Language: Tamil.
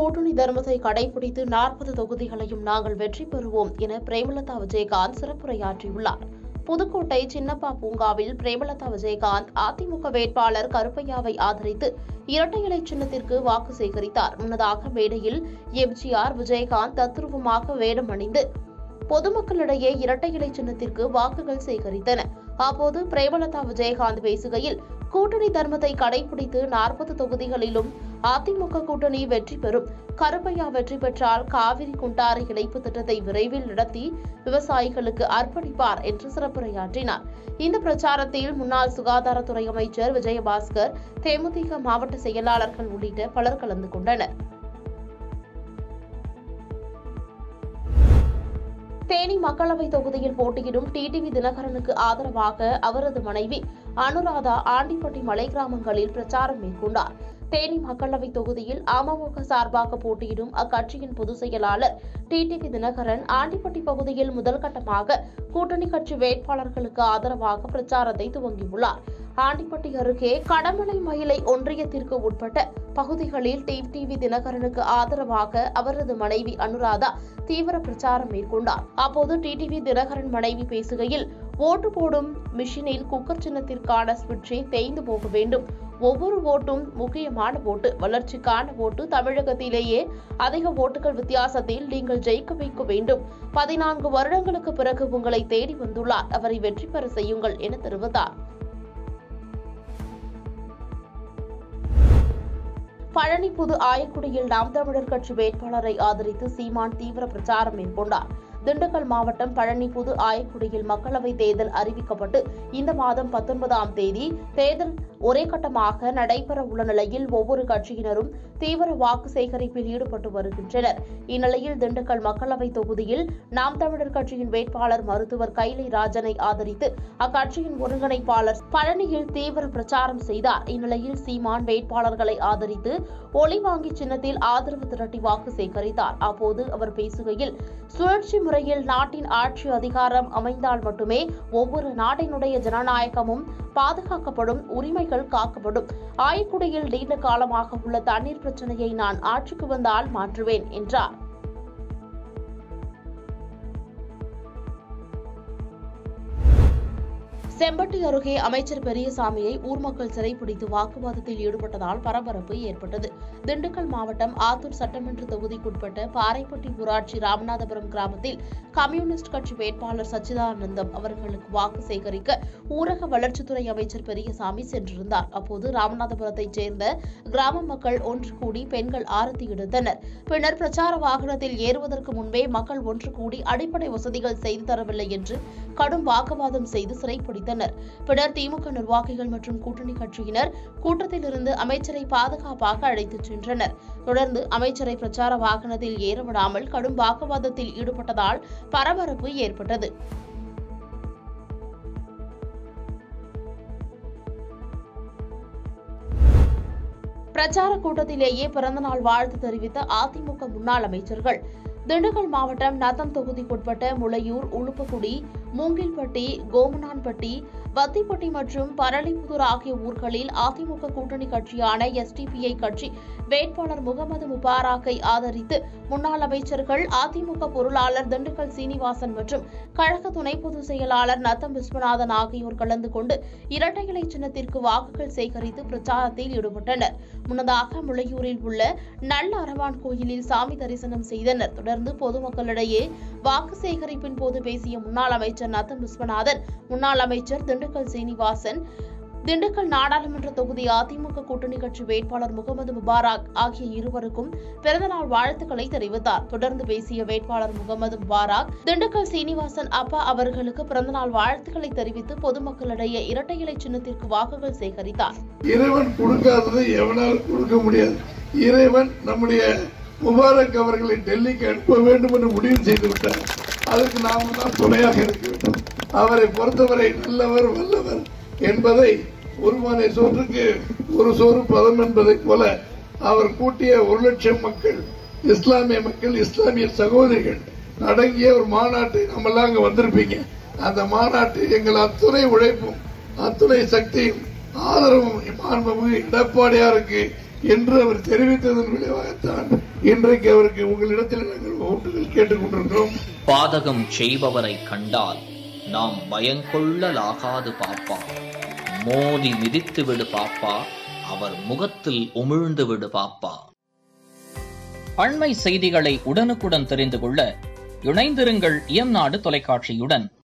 கூட்டணி தர்மத்தை கடைபிடித்து நாற்பது தொகுதிகளையும் நாங்கள் வெற்றி பெறுவோம் என பிரேமலதா விஜயகாந்த் சிறப்புரையாற்றியுள்ளார் புதுக்கோட்டை சின்னப்பா பூங்காவில் பிரேமலதா விஜயகாந்த் அதிமுக வேட்பாளர் கருப்பையாவை ஆதரித்து இரட்டை இலை சின்னத்திற்கு வாக்கு சேகரித்தார் முன்னதாக மேடையில் எம்ஜிஆர் விஜயகாந்த் தத்ரூபமாக வேடம் அணிந்து பொதுமக்களிடையே இரட்டை இலை சின்னத்திற்கு வாக்குகள் சேகரித்தன அப்போது பிரேமலதா விஜயகாந்த் பேசுகையில் கூட்டணி தர்மத்தை கடைபிடித்து நாற்பது தொகுதிகளிலும் அதிமுக கூட்டணி வெற்றி பெறும் கருப்பையா வெற்றி பெற்றால் காவிரி குண்டாறு இணைப்பு திட்டத்தை விரைவில் நடத்தி விவசாயிகளுக்கு அர்ப்பணிப்பார் என்று சிறப்புரையாற்றினார் இந்த பிரச்சாரத்தில் முன்னாள் சுகாதாரத்துறை அமைச்சர் விஜயபாஸ்கர் தேமுதிக மாவட்ட செயலாளர்கள் உள்ளிட்ட பலர் கலந்து கொண்டனர் தேனி மக்களவை தொகுதியில் போட்டியிடும் டிடிவி தினகரனுக்கு ஆதரவாக அவரது மனைவி அனுராதா ஆண்டிப்பட்டி மலை கிராமங்களில் பிரச்சாரம் மேற்கொண்டார் தேனி மக்களவை தொகுதியில் அமமுக சார்பாக போட்டியிடும் அக்கட்சியின் பொதுச் செயலாளர் டிடிவி தினகரன் ஆண்டிப்பட்டி பகுதியில் முதல் கட்டமாக கூட்டணி கட்சி வேட்பாளர்களுக்கு ஆதரவாக பிரச்சாரத்தை துவங்கியுள்ளார் ஆண்டிப்பட்டி அருகே கடமலை மயிலை ஒன்றியத்திற்கு உட்பட்ட பகுதிகளில் டிடிவி தினகரனுக்கு ஆதரவாக அவரது மனைவி அனுராதா தீவிர பிரச்சாரம் மேற்கொண்டார் அப்போது டிடிவி தினகரன் மனைவி பேசுகையில் ஓட்டு போடும் மிஷினில் குக்கர் சின்னத்திற்கான சுவிட்சை தேய்ந்து போக வேண்டும் ஒவ்வொரு ஓட்டும் முக்கியமான ஓட்டு வளர்ச்சிக்கான ஓட்டு தமிழகத்திலேயே அதிக ஓட்டுகள் வித்தியாசத்தில் நீங்கள் ஜெயிக்க வைக்க வேண்டும் பதினான்கு வருடங்களுக்கு பிறகு உங்களை தேடி வந்துள்ளார் அவரை வெற்றி பெற செய்யுங்கள் என தெரிவித்தார் பழனி புது ஆயக்குடியில் நாம் தமிழர் கட்சி வேட்பாளரை ஆதரித்து சீமான் தீவிர பிரச்சாரம் மேற்கொண்டார் திண்டுக்கல் மாவட்டம் பழனி புது ஆயக்குடியில் மக்களவைத் தேர்தல் அறிவிக்கப்பட்டு இந்த மாதம் பத்தொன்பதாம் தேதி தேர்தல் ஒரே கட்டமாக நடைபெற உள்ள நிலையில் ஒவ்வொரு கட்சியினரும் தீவிர வாக்கு சேகரிப்பில் ஈடுபட்டு வருகின்றனர் இந்நிலையில் திண்டுக்கல் மக்களவைத் தொகுதியில் நாம் தமிழர் கட்சியின் வேட்பாளர் மருத்துவர் கைலை ராஜனை ஆதரித்து அக்கட்சியின் ஒருங்கிணைப்பாளர் பழனியில் தீவிர பிரச்சாரம் செய்தார் இந்நிலையில் சீமான் வேட்பாளர்களை ஆதரித்து ஒளி வாங்கி சின்னத்தில் ஆதரவு திரட்டி வாக்கு சேகரித்தார் அப்போது அவர் பேசுகையில் சுழற்சி முறையில் நாட்டின் ஆட்சி அதிகாரம் அமைந்தால் மட்டுமே ஒவ்வொரு நாட்டினுடைய ஜனநாயகமும் பாதுகாக்கப்படும் உரிமைகள் காக்கப்படும் ஆயக்குடியில் நீண்ட காலமாக உள்ள தண்ணீர் பிரச்சனையை நான் ஆட்சிக்கு வந்தால் மாற்றுவேன் என்றார் செம்பட்டி அருகே அமைச்சர் பெரியசாமியை ஊர் மக்கள் சிறைப்பிடித்து வாக்குவாதத்தில் ஈடுபட்டதால் பரபரப்பு ஏற்பட்டது திண்டுக்கல் மாவட்டம் ஆத்தூர் சட்டமன்ற தொகுதிக்குட்பட்ட பாறைப்பட்டி ஊராட்சி ராமநாதபுரம் கிராமத்தில் கம்யூனிஸ்ட் கட்சி வேட்பாளர் சச்சிதானந்தம் அவர்களுக்கு வாக்கு சேகரிக்க ஊரக வளர்ச்சித்துறை அமைச்சர் பெரியசாமி சென்றிருந்தார் அப்போது ராமநாதபுரத்தைச் சேர்ந்த கிராம மக்கள் ஒன்று கூடி பெண்கள் ஆரத்தி எடுத்தனர் பின்னர் பிரச்சார வாகனத்தில் ஏறுவதற்கு முன்பே மக்கள் ஒன்று கூடி அடிப்படை வசதிகள் செய்து தரவில்லை என்று கடும் வாக்குவாதம் செய்து சிறைப்பிடித்தனர் பின்னர் திமுக நிர்வாகிகள் மற்றும் கூட்டணி கட்சியினர் கூட்டத்திலிருந்து அமைச்சரை பாதுகாப்பாக அழைத்துச் சென்றனர் தொடர்ந்து அமைச்சரை பிரச்சார வாகனத்தில் ஏற விடாமல் கடும் வாக்குவாதத்தில் ஈடுபட்டதால் பரபரப்பு ஏற்பட்டது பிரச்சார கூட்டத்திலேயே பிறந்தநாள் வாழ்த்து தெரிவித்த அதிமுக முன்னாள் அமைச்சர்கள் திண்டுக்கல் மாவட்டம் நத்தம் தொகுதிக்குட்பட்ட முளையூர் உளுப்பக்குடி மூங்கில்பட்டி கோமனான்பட்டி வத்திப்பட்டி மற்றும் பரளிப்புதூர் ஆகிய ஊர்களில் அதிமுக கூட்டணி கட்சியான எஸ்டிபிஐ கட்சி வேட்பாளர் முகமது முபாராக்கை ஆதரித்து முன்னாள் அமைச்சர்கள் அதிமுக பொருளாளர் திண்டுக்கல் சீனிவாசன் மற்றும் கழக துணை பொதுச் செயலாளர் நத்தம் விஸ்வநாதன் ஆகியோர் கலந்து கொண்டு இரட்டை இலை சின்னத்திற்கு வாக்குகள் சேகரித்து பிரச்சாரத்தில் ஈடுபட்டனர் முன்னதாக முளையூரில் உள்ள நல்ல அரவான் கோயிலில் சாமி தரிசனம் செய்தனர் தொடர்ந்து பொதுமக்களிடையே வாக்கு சேகரிப்பின் போது பேசிய முன்னாள் அமைச்சர் நத்தம் விஸ்வநாதன் முன்னாள் அமைச்சர் திண்டுக்கல் சீனிவாசன் திண்டுக்கல் நாடாளுமன்ற தொகுதி அதிமுக கூட்டணி கட்சி வேட்பாளர் முகமது முபாரக் ஆகிய இருவருக்கும் பிறந்தநாள் வாழ்த்துக்களை தெரிவித்தார் தொடர்ந்து பேசிய வேட்பாளர் முகமது முபாரக் திண்டுக்கல் சீனிவாசன் அப்பா அவர்களுக்கு பிறந்தநாள் வாழ்த்துக்களை தெரிவித்து பொதுமக்களிடையே இரட்டை இலை சின்னத்திற்கு வாக்குகள் சேகரித்தார் இறைவன் கொடுக்காததை எவனால் கொடுக்க முடியாது இறைவன் நம்முடைய முபாரக் அவர்களை டெல்லிக்கு அனுப்ப வேண்டும் என்று முடிவு செய்து விட்டார் அதற்கு நாம தான் துணையாக இருக்க வேண்டும் அவரை பொறுத்தவரை நல்லவர் வல்லவர் என்பதை ஒருவனை சோற்றுக்கு ஒரு சோறு பதம் என்பதைப் போல அவர் கூட்டிய ஒரு லட்சம் மக்கள் இஸ்லாமிய மக்கள் இஸ்லாமிய சகோதரிகள் அடங்கிய ஒரு மாநாட்டை நம்மெல்லாம் அங்க வந்திருப்பீங்க அந்த மாநாட்டில் எங்கள் அத்துணை உழைப்பும் அத்துணை சக்தியும் ஆதரவும் மாண்புமிகு எடப்பாடியாருக்கு என்று அவர் தெரிவித்ததன் விளைவாகத்தான் இன்றைக்கு அவருக்கு உங்களிடத்தில் நாங்கள் ஓட்டுகள் கேட்டுக் கொண்டிருக்கிறோம் பாதகம் செய்பவரை கண்டால் நாம் பயங்கொள்ளலாகாது பாப்பா மோதி மிதித்து விடு பாப்பா அவர் முகத்தில் உமிழ்ந்து விடு பாப்பா அண்மை செய்திகளை உடனுக்குடன் தெரிந்து கொள்ள இணைந்திருங்கள் இயம்நாடு தொலைக்காட்சியுடன்